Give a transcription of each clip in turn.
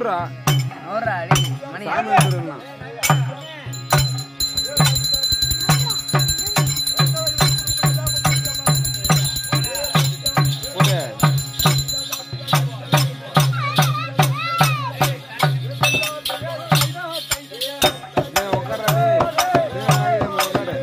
நவுரா நூறா அடி மணி சாமி வந்துருங்கண்ணா போடு. டேய், உட்கார்றா டேய். டேய், வாடி, நம்ம உட்காரு.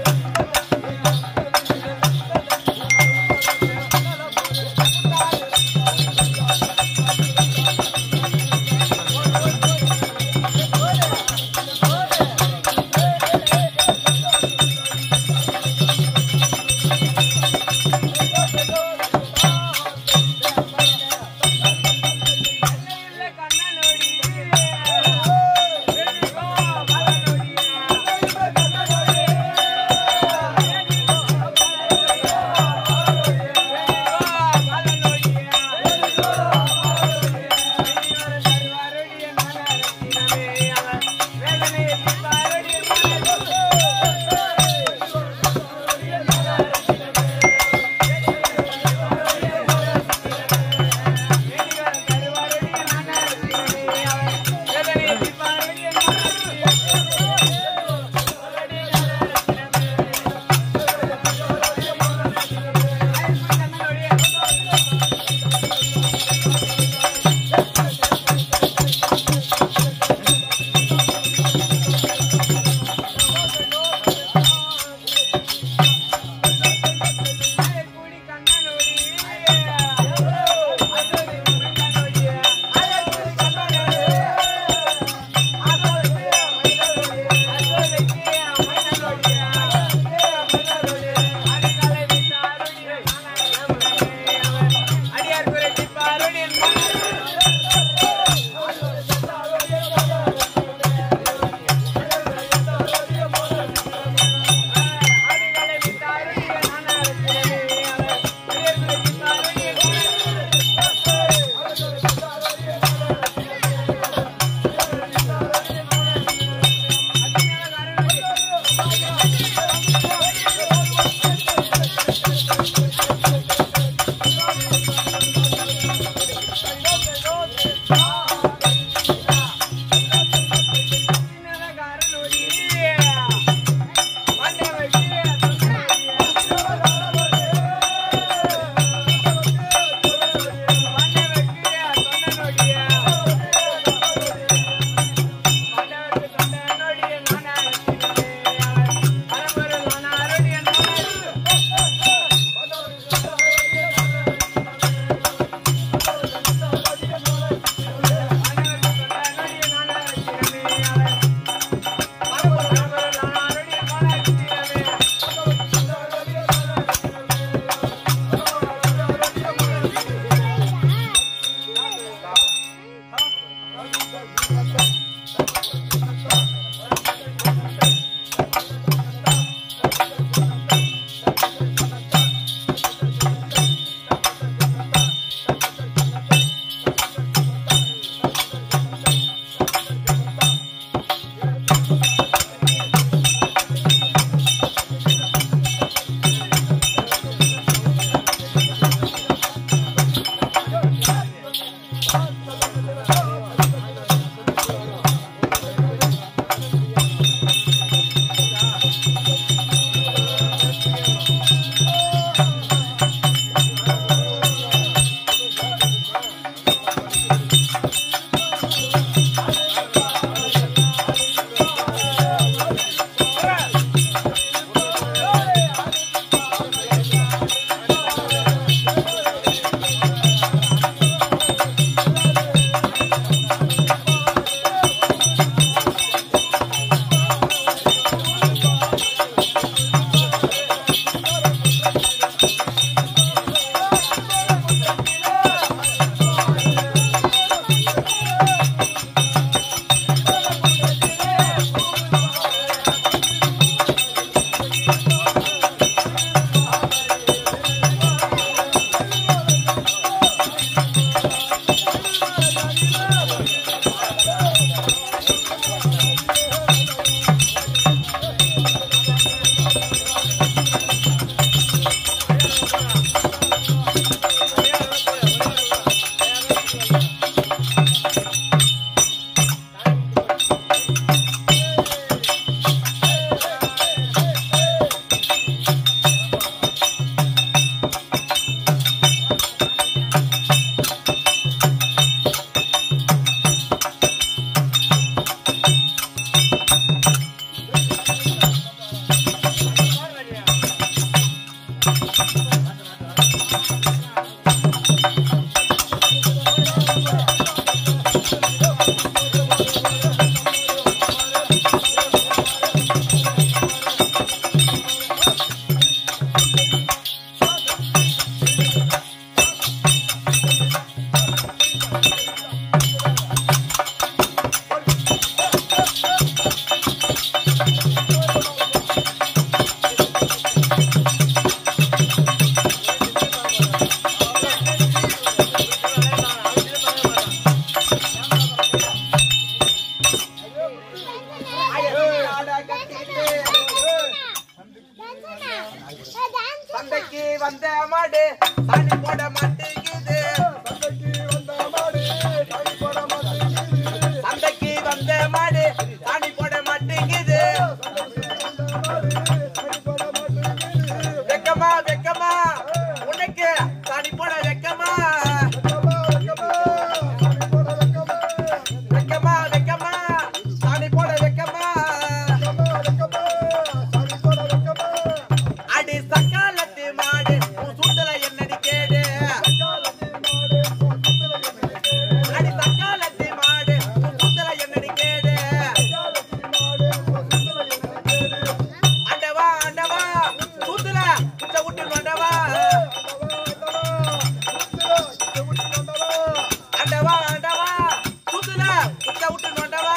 குத்த விட்டு நோண்டவா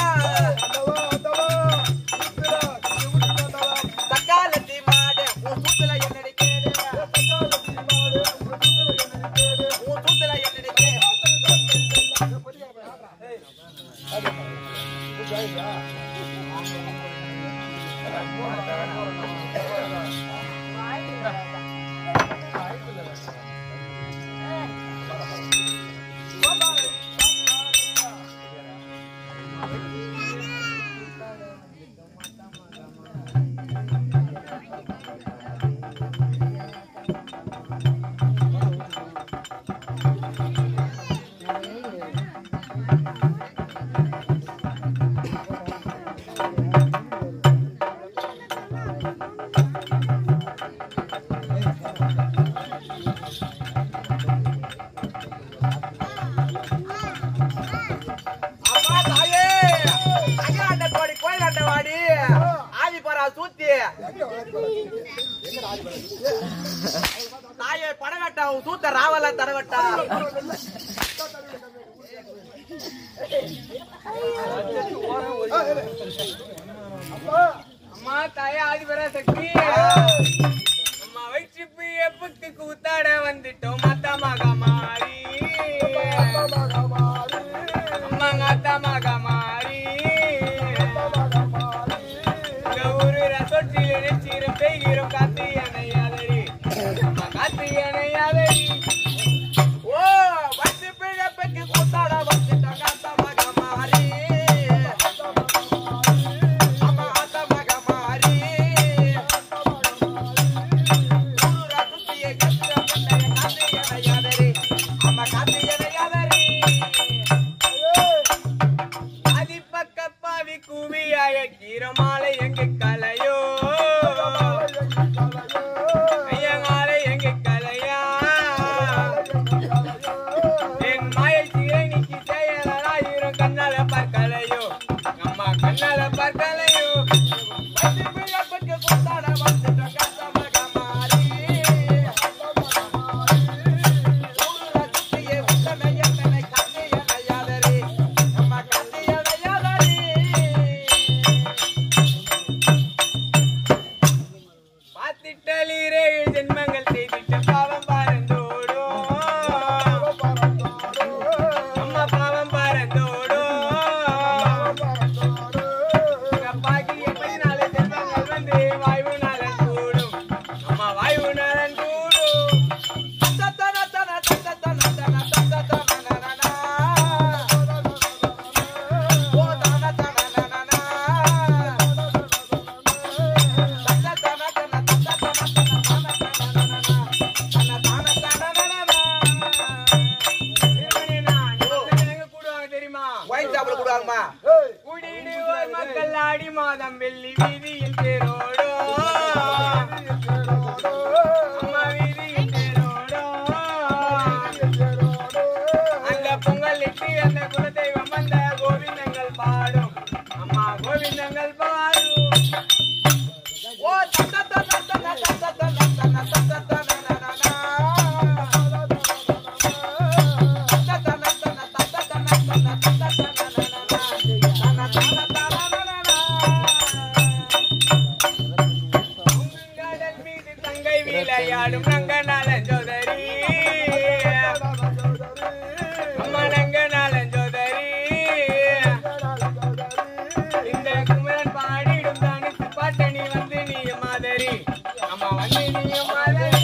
தக்காளத்தி மாடு உன் சூத்துல என்னடி கேடு உன் சூத்துல என்னடி கேடு அம்மா தாயே அகிலாண்ட கோடி கோயிலாண்ட வாடி ஆதி பரா சூத்தி தாயே படகட்டா உன் சூத்த ராவல தடவட்டா அம்மா தாயே ஆதிபர சக்தி அம்மா வயிற்றுப்பு எப்புக்கு கூத்தாட வந்துட்டோம் மத்தமாக மாறி அம்மா காத்தமாக மாறி இந்த ஊரு ரசோட்டில் நினைச்சிரும் பெய்கிறோம் காத்து எனையாதரி அம்மா காத்து எனையாதரி ஓ வச்சு பிழப்புக்கு கூத்தாட வந்துட்டாங்க அந்த மக மாறி அம்மா அந்த மக மாறி ஊரு ரசத்தியை கத்துற கண்டைய காத்து எனையாதரி அம்மா காத்து எனையாதரி அதிப்பக்க பாவி கூவியாய கீரமாலை எங்க கலையோ ஐயங்காலை எங்க கலையா என் மாயை சீரை நீக்கி செயலாயிரும் கண்ணால பார்க்கலையோ அம்மா கண்ணால பார்க்கலையோ வச்சு பிழப்புக்கு கூத்தாட வந்துட்டாங்க அந்த மக மாறி ஊரு ரசத்தியை உத்தனை என்னை காத்து எனையாதரி அம்மா காத்து எனையாதரி பார்த்திட்டலீரே ஜென்மங்கள் செய்திட்ட பாவம் பாரந்தோடும் அம்மா பாவம் பாரந்தோடும் பாக்கிய பதினாலு ஜென்மங்கள் வந்து வாய்வு நலன் கூடும் அம்மா வாய்வு நலன் கூடும் திருமணி நான் எங்க கூடுவாங்க தெரியுமா குடியிடுவோர் மக்கள் ஆடி மாதம் வெள்ளி வீதியில் தேரோடோ அம்மா வீதியில் தேரோடோ அந்த பொங்கல் இட்டு அந்த குலதெய்வம் வந்த கோவிந்தங்கள் பாடும் அம்மா கோவிந்தங்கள் பாடும் கடல் மீது தங்கை விளையாடும் ரங்கநாள ஜோதரி அம்மா ரங்கநாள ஜோதரி இந்த குமரன் பாடிடும் தானித்து பாட்டணி வந்து நீ மாதரி அம்மா வந்து நீ மாதரி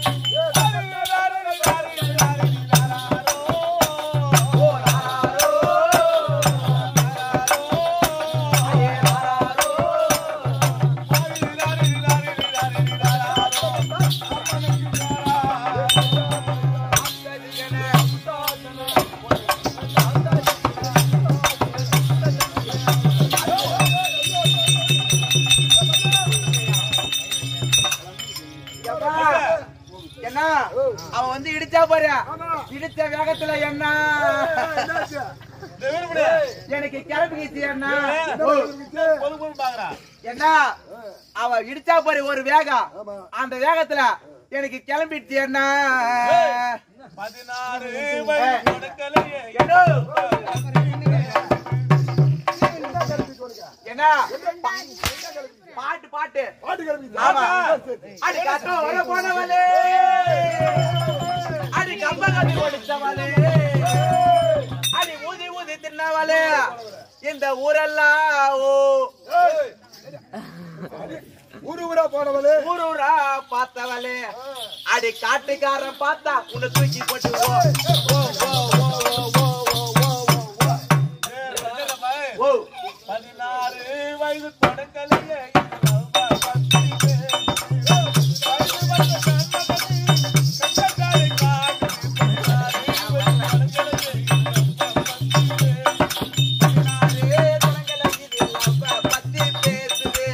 என்ன அவன் வந்து இடிச்சா பாரு இடிச்ச வேகத்துல என்ன எனக்கு கிளம்பிக்கிச்சு என்ன என்ன அவ இடிச்சா பாரு ஒரு வேகம் அந்த வேகத்துல எனக்கு கிளம்பிடுச்சு என்ன பதினாறு ஏய். கொடுக்கலையே என்ன? என்ன பாட்டு பாட்டு பாட்டு கிளம்பி ஆமா அடி கட்ட வர போனவளே அடி கம்ப கட்டி ஓடிச்சவளே அடி ஊதி ஊதி தின்னவளே இந்த ஊரெல்லாம் ஓ ஊரு ஊரா போனவளே ஊரு ஊரா பார்த்தவளே அடி காட்டுக்காரன் பார்த்தா உன்னை தூக்கி போட்டு ஓ ஓ ஓ ஓ ஓ ஓ ஓ ஓ ஓ பதினாறு வயது தொடக்கலையே ஏ தலங்கலகிது லவ்வ பத்தி பேசுது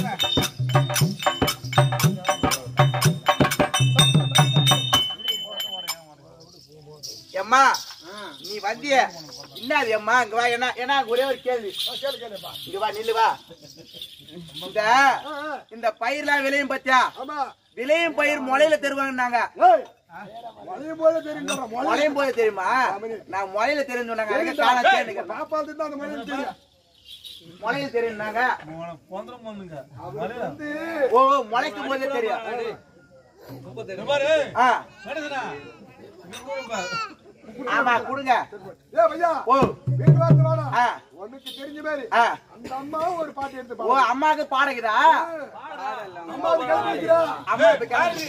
எம்மா நீ வந்திய என்னது அம்மா இங்க வா என்ன என்ன ஒரே ஒரு கேள்வி கேளு கேளுப்பா இங்க வா நில்லு வா இந்த இந்த பயிர்லாம் விளையும் பத்தியா ஆமா விளையும் பயிர் முளையில தருவாங்கன்னாங்க ஏய் மழையும் போல தெரியும் மழை முளையும் போது தெரியுமா நான் முளையில தெரியும் சொன்னாங்க அதுக்கு காலம் சேர்ந்துக்கிறேன் நான் பார்த்துட்டு தான் அந்த மழையும் தெரியும் முளையில தெரியும்னாங்க பொந்தரம் பண்ணுங்க அவர் வந்து ஓ ஓ, முளைக்கும் போதே தெரியும் பாரு ஆ நடக்குதா ஆமா கொடுங்க ஏ பையா ஓ வீட்டு வார்த்தை வாடா ஆ உனக்கு தெரிஞ்ச மாதிரி ஆ அந்த அம்மாவும் ஒரு பாட்டு எடுத்து ஓ பாடு அம்மாக்கு பாடுகிறா அம்மா அது கிளம்பிக்கிறா அம்மா இப்ப கிளம்பி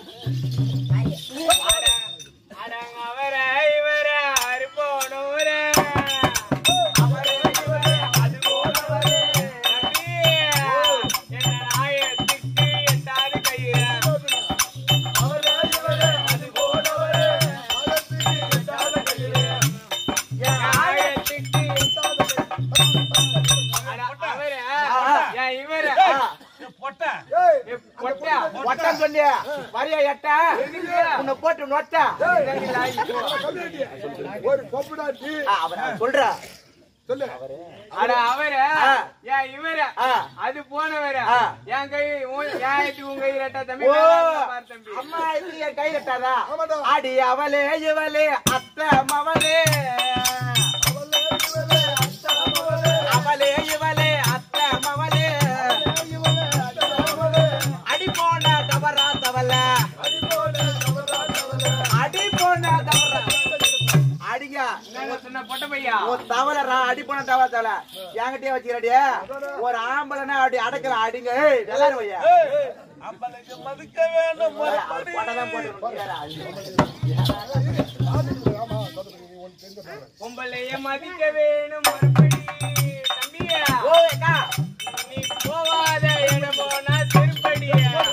அடங்க அவரை இவரை அறுப்போனவரே அவரை இவரை அது போனவரே தம்பி என்ன நாயத்துக்கு எட்டாது கயிற அவரை இவரை அது போனவரே எட்டாது கயிற என் நாயத்துக்கு அட அவரை என் இவரை பொட்டை ஏய் ஏ, பொட்டா ஒட்டம் சொல்லி வரியா எட்டா உன்னை போட்டு நொட்டா கம்யூனிட்டி ஒரு கொப்புடாட்டி ஆ, அவன் நான் சொல்றா சொல்லு அட அவர ஆ. ஏன் இவர ஆ. அது போனவர ஆ. என் கை உன் என் இது உன் கை ரெட்டா தம்பி ஓ மேல இருந்தா பாரு தம்பி அம்மா இது என் கை எட்டாதா ஆமாடா. அடி அவளே இவளே அத்தை மவளே அவளே இவளே அத்தை மவளே அடி போன தவறா தவல அடி போன தவறா அடிங்க என்ன சொன்ன பொட்ட பையா ஒரு தவறா அடி போன தவற தவல என்கிட்டயே வச்சுக்கிறடி ஒரு ஆம்பளைனா அப்படி அடக்கலாம் அடிங்க ஏய் நல்லா இரு ஐயா அப்பனுக்கு மதிக்க வேண்டும் முறைப்படி. பட்டதான் போட்டு ஆமா சொல்லுங்க உனக்கு தெரிஞ்ச பாரு பொம்பளைய மதிக்க வேணும் மறுபடி தம்பியா ஓ அக்கா நீ போவாத இடம் போனா திருப்படியா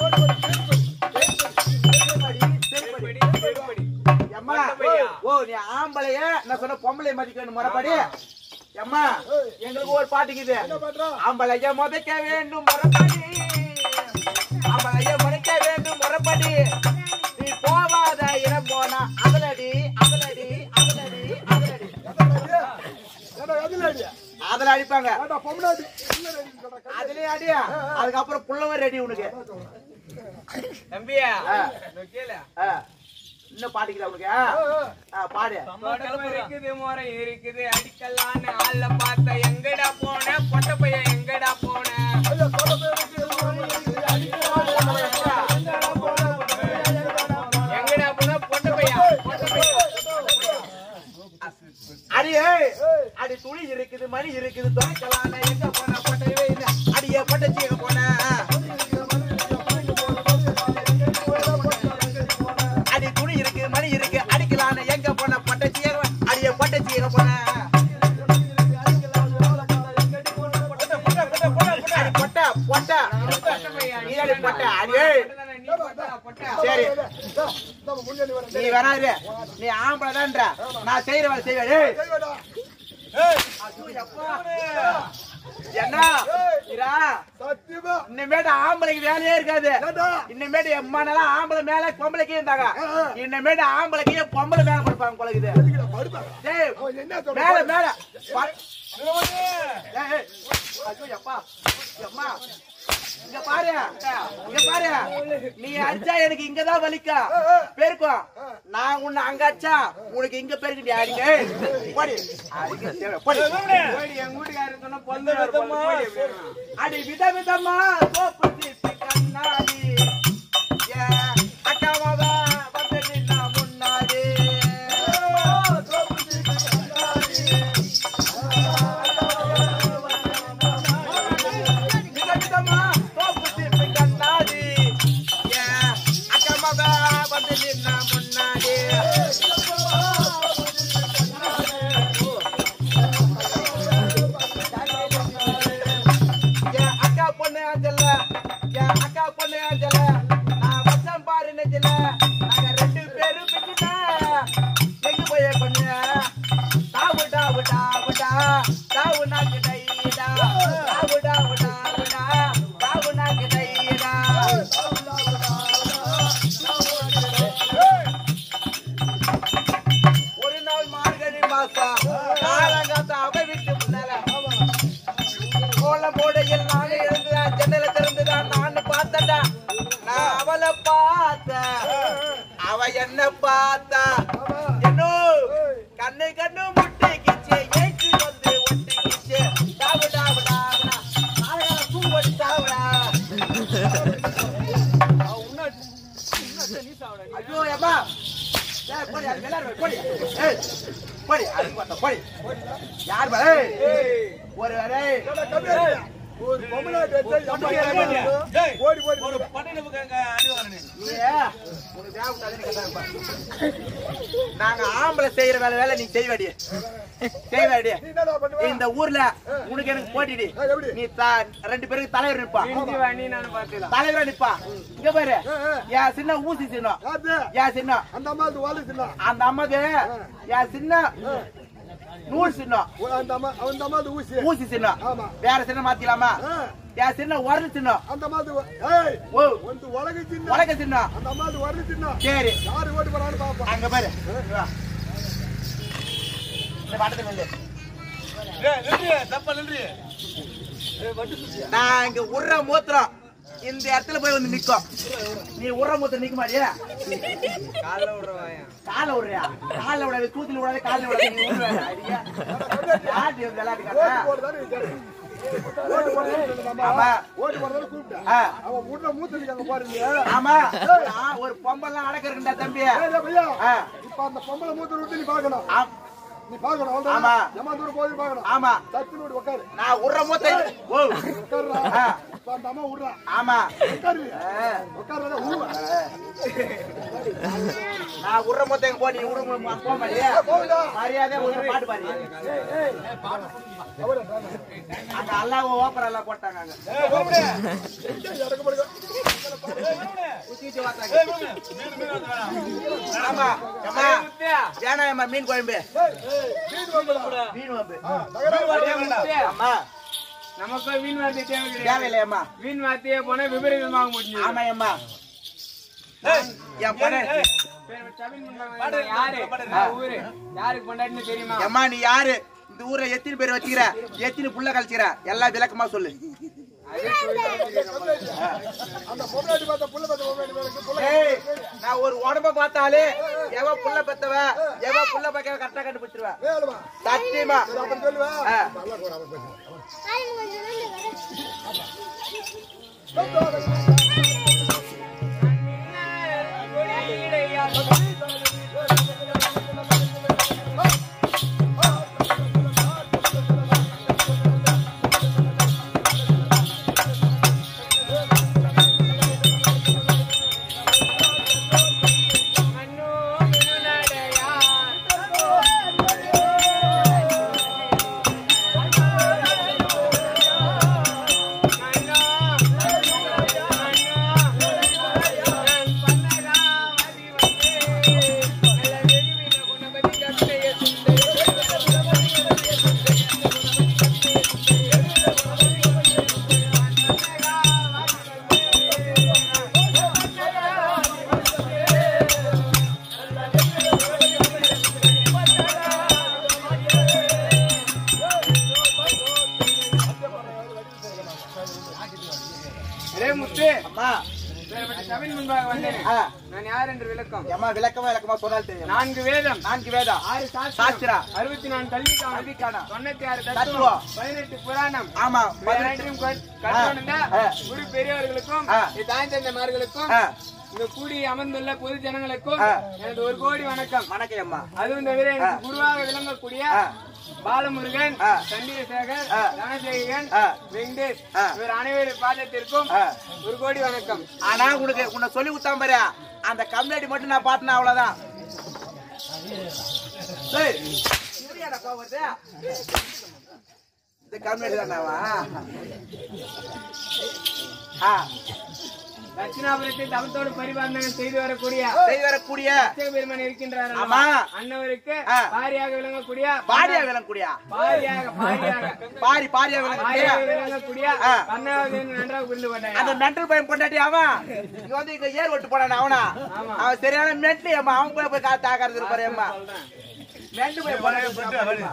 செருப்படி, செருப்படி. திருப்படி திருப்படி எம்மா, ஓ நீ ஆம்பளைய நான் சொன்ன பொம்பளை மதிக்கணும் முறைப்படி எம்மா எங்களுக்கு ஒரு பாட்டுக்குது என்ன பண்றா ஆம்பளைய முதைக்க வேண்டும் முறைப்படி ஆம்பளைய முறைக்க வேண்டும் முறைப்படி நீ போவாத இடம் போனா அகலடி அகலடி அகலடி அகலடி ஏடா எதுல அடியா அதுல அடிப்பாங்க ஏடா பொம்னாடி இல்ல ரெடி சொல்றா அதுலயே அடியா அதுக்கப்புறம் புள்ளவன் ரெடி உனக்கு தம்பியா ஆ. இதோ கேளு ஆ. இன்னும் பாட்டுக்குதா உனக்கு ஆ? ஆ, பாடு தொடப்பு இருக்குது முறை இருக்குது அடிக்கலான்னு ஆள பார்த்த எங்கடா போன பொட்ட பையன் எங்கடா போன ஐயா சொல்ல பேருக்கு எங்கடா போன பொட்ட பையன் பொட்ட பையன் அடி ஏய், அடி துணி இருக்குது மணி இருக்குது துவைக்கலாம் எங்க போன பொட்டையவே இல்லை அடியே பொட்டச்சி எங்க போன அடி துணி இருக்கு மணி இருக்கு அடிக்கலாம் எங்க போன பொட்டச்சி எங்க போன? அடியே பொட்டச்சி எங்க போன அடி பொட்ட பொட்ட பொட்ட பையன் நீ அடி பொட்ட அடி ஏய், நீ பொட்டா பொட்டா சரி நம்ம முன்னாடி வர நீ வராது நீ ஆம்பளை தான்ற நான் செய்யற வேலை செய்வேன் ஏய் செய்வேடா ஏய், என்ன இரா சத்தியமா இனிமேட்டு ஆம்பளைக்கு வேலையே இருக்காது ஏடா இனிமேட்டு எம்மானெல்லாம் ஆம்பளை மேல பொம்பளைக்கே இருந்தாங்க இனிமேட்டு ஆம்பளைக்கு பொம்பளை மேல கொடுப்பாங்க குழக்குது எதுக்குடா படுப்பா டேய் அவன் என்ன மேல சொல்றான் மேல ப- சிவனே, ஏய், ஏய். ஐயோ, எப்பா எம்மா இங்க பாரு இங்க பாரு நீ அடிச்சா எனக்கு இங்கதான் வலிக்கும் பெருக்கும் நான் உன்னை அங்க அடிச்சா உனக்கு இங்க பெருக்கு நீ அடிங்க ஏய், போடி அடிக்க தேவை, போடி போடி, எங்க வீட்டுக்காரர் சொன்னா பொண்ணு போடி அப்படின்னா. அடி வித விதமா சோப்பு சீப்பு கண்ணாடி ஏ, அக்காவாவா வந்து நின்னா முன்னாடி வித விதமா சோப்பு சீப்பு கண்ணாடி ஏ, அக்காவாவா வந்து நின்னா முன்னாடி என் அக்கா பொண்ணு அஞ்சல என் அக்கா பொண்ணு அஞ்சல நான் வச்சம் பாரு நெஞ்சல நாங்க ரெண்டு பேரும் பிடிச்சா எங்க போய் கொஞ்ச தாவு டாவு டாவுடா தாவு நாக்கு டைடா தாவு டாவு டாவுடா தாவு நாக்கு டைடா ஒரு நாள் மார்கழி மாசம் காலங்காத்த அவ வீட்டு முன்னால கோலம் போடையில் நானே எழுந்துதான் ஜன்னல திறந்துதான் நான் பார்த்தடா நான் அவளை பார்த்தேன் அவ என்ன பார்த்தா என்னோ கண்ணு கண்ணு முட்டிக்கிச்சு ஏச்சு வந்து ஒட்டிக்கிச்சு டாவு டாவு டாவுடா நாளைக்கு தூங்கி டாவுடா ஐயோ ஏப்பா ஏய் போடி அது மேல இருக்கு, போடி ஏய் போடி அது பார்த்தா போடி யார் பா ஏய் ஒரு ஏய் ஒரு பொம்பளை அடிச்சா எம்மா ஏமாந்து, ஓடி ஓடி ஒரு பண்ணையில போய் அங்க அடி வாங்கினேன் நீயே, உனக்கு தேவைப்படாதுன்னு கேட்டாங்கப்பா. நாங்க ஆம்பளை செய்யற வேலை வேலை நீ செய்வாடி செய்வாடி நீ என்னடா பண்ணுவ இந்த ஊர்ல உனக்கு எனக்கு போட்டிடி ஏய், எப்படி? நீ த- ரெண்டு பேருக்கு தலைவர் நிப்பா இந்தி வாணி நான் பார்த்துக்கலாம் தலைவரா நிப்பா இங்க பாரு என் சின்ன ஊசி சின்னம் யாரு என் சின்னம் அந்த அம்மா அது வாழ்ந்துச்சுன்னா அந்த அம்மாக்கு என் சின்ன நூல் சின்னம் அந்த அம்மா அந்த அம்மா அது ஊசி ஊசி சின்னம் ஆமா. வேற சின்னம் மாத்திக்கலாமா ஆ, என் சின்ன உரல் சின்னம் அந்த அம்மா அது ஏய் ஓ வந்து உலக சின்ன உலக சின்னம் அந்த அம்மா அது வரல சின்ன சரி யாரு ஓட்டு போறான்னு பாப்பா அங்க பாரு வா. இந்த படத்துல நில்லு. நின்று தப்பா நின்று நான் இங்க உர்ற மூத்திரம் இந்த இடத்துல போய் வந்து நிக்கும் நீ உர்ற மூத்திரம் நிக்க மாட்டியா காலைல விடுறவாயா கால விடுறியா கால விடாது தூத்துல விடாது கால விடாது நீ விடுற ஐடியா யார் இது விளையாட்டு ஓட்டு காட்டுற? போடுறதானே விசாரி. ஓட்டு போடுறதானே நம்ம ஆமா. ஓட்டு போடுறதானே கூப்பிட்டேன் ஆ, அவன் வீட்டுல மூத்தடிக்காங்க பாருங்க ஆமா நான் ஒரு பொம்பெல்லாம் அடக்கிறா தம்பி ஏய், டேய் பையா ஆ, இப்ப அந்த பொம்பளை மூத்த விட்டு நீ பாக்கணும் ஆம், நீ பாக்கணும் ஆமா. அவ்வளவுதான் நம்ம தூரம் போய் பாக்கணும் ஆமா சத்து நோடி உட்காரு நான் உர்ற மூத்திரம் ஓ உட்காருடா ஆ. இப்ப அந்த அம்மா விடுறா ஆமா உட்காரு ஆ, உட்காருடா உருவா நான் உர்ற மூத்தம் எங்க போ நீ உரு போக மாட்டியா போகுதா மரியாதை ஒரு பாட்டு பாரு அங்க அல்லாஹ் ஓப்பர் எல்லாம் போட்டாங்க அங்க இறக்கப்படுங்க ஊத்திட்டு வாத்தாங்க. ஆமா அம்மா முத்தியா ஏனா அம்மா மீன் குழம்பு வீடு வந்துடா மீன் குழம்பு முத்தியா அம்மா நமக்கு வீண் வார்த்தை தேவை கிடையாது தேவையில்லையம்மா வீண் வார்த்தையே போனா விபரீதமாக முடியும் ஆமா அம்மா என் பொண்ணு யாரு நான் ஊரு யாருக்கு கொண்டாடினு தெரியுமா அம்மா நீ யாரு இந்த ஊர்ல எத்தனை பேர் வச்சுக்கிற எத்தனை புள்ள கழிச்சுக்கிற எல்லாம் விளக்கமா சொல்லு அதே சொல்லி அந்த பொம்னாடி பார்த்த புள்ள பார்த்த பொம்னாடி பேருக்கு புள்ள ஏய் நான் ஒரு உடம்ப பார்த்தாலே எவ புள்ள பெத்தவ எவ புள்ள பக்க கரெக்டா கண்டுபிடிச்சிருவேன் வேலுமா சத்தியமா அப்படி சொல்லுவா ஆ. நல்லா கூட அவன் பேசு மன்னோ அரே முத்து அம்மா வேறுபட்ட சபையின் முன்பாக வந்தேன் ஆ. நான் யார் என்று விளக்கம் அம்மா விளக்கமா விளக்கமா சொன்னால் தெரியும் நான்கு வேதம் நான்கு வேதம் ஆறு சாஸ்திரா. சாஸ்திரா அறுபத்தி நான்கு கல்வி கல்விக்கானம். தொண்ணூத்தி ஆறு தத்துவம். தத்துவம் பதினெட்டு புராணம் ஆமா பதினெட்டு வேறென்றும் கற்- கற்றோனுங்க ஆ. குரு பெரியவர்களுக்கும் ஆ. தாய் தந்தைமார்களுக்கும் ஆ. இங்க கூடி அமர்ந்துள்ள பொது ஜனங்களுக்கும் ஆ. எனது ஒரு கோடி வணக்கம் வணக்கம் அம்மா அதுவும் தவிர எனக்கு குருவாக விளங்கக்கூடிய ஆ. பாலமுருகன் ஆ. சந்திரசேகர் ஆ. தனசேகரன் ஆ. வெங்கடேஷ் ஆ. இவர் அனைவரும் பாதத்திற்கும் ஆ. ஒரு கோடி வணக்கம் ஆனா உனக்கு உன்னை சொல்லி கொடுத்தான் பாரு அந்த கம்யூனிட்டி மட்டும் நான் பாட்டினா அவ்வளவுதான் டேய், எப்படியாடா கோவம் வருது? இந்த கம்யூனிட்டி தானாவா ஆ தட்சிணாபுரத்தை தவத்தோடு பரிபாலனை செய்து வரக்கூடிய செய்து வரக்கூடிய அச்சக பெருமன் இருக்கின்றார் ஆமா. அண்ணவருக்கு ஆ. பாரியாக விளங்கக்கூடிய பாரியா விளங்கக்கூடியா பாரியாக பாரியாக பாரி பாரியா விளங்கக்கூடிய பாரியாக விளங்கக்கூடிய ஆ. கர்ணாவது நன்றாக புரிந்து கொண்டாயா அந்த மென்டல் பையன் கொண்டாட்டி அவன் இங்க வந்து இங்க ஏர் ஓட்டு போனான் அவனா ஆமா. அவன் சரியான மென்டல் அம்மா அவன் போய் போய் காத்து ஆக்காரது இருப்பாரு அம்மா மென்டல் பையன் போனான்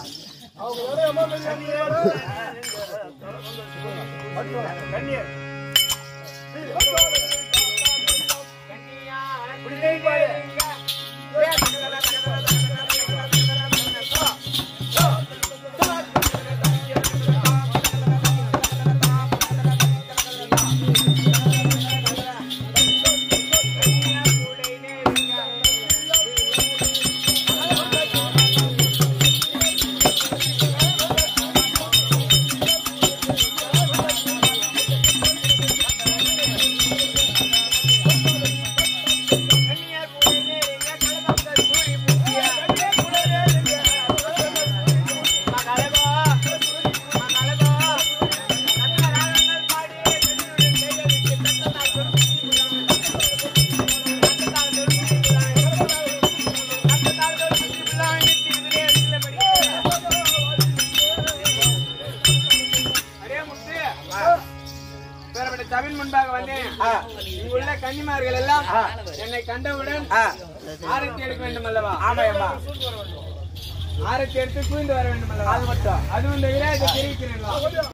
சபையின் முன்பாக வந்தேன் ஆ. இங்குள்ள கன்னிமார்கள் எல்லாம் ஆ. என்னை கண்டவுடன் ஆ, ஆரத்தி எடுக்க வேண்டும் அல்லவா ஆமா அம்மா ஆரத்தி எடுத்து குவிந்து வர வேண்டும் அல்லவா அது மட்டும் அதுவும் தவிர இதை தெரிவிக்கிறேன்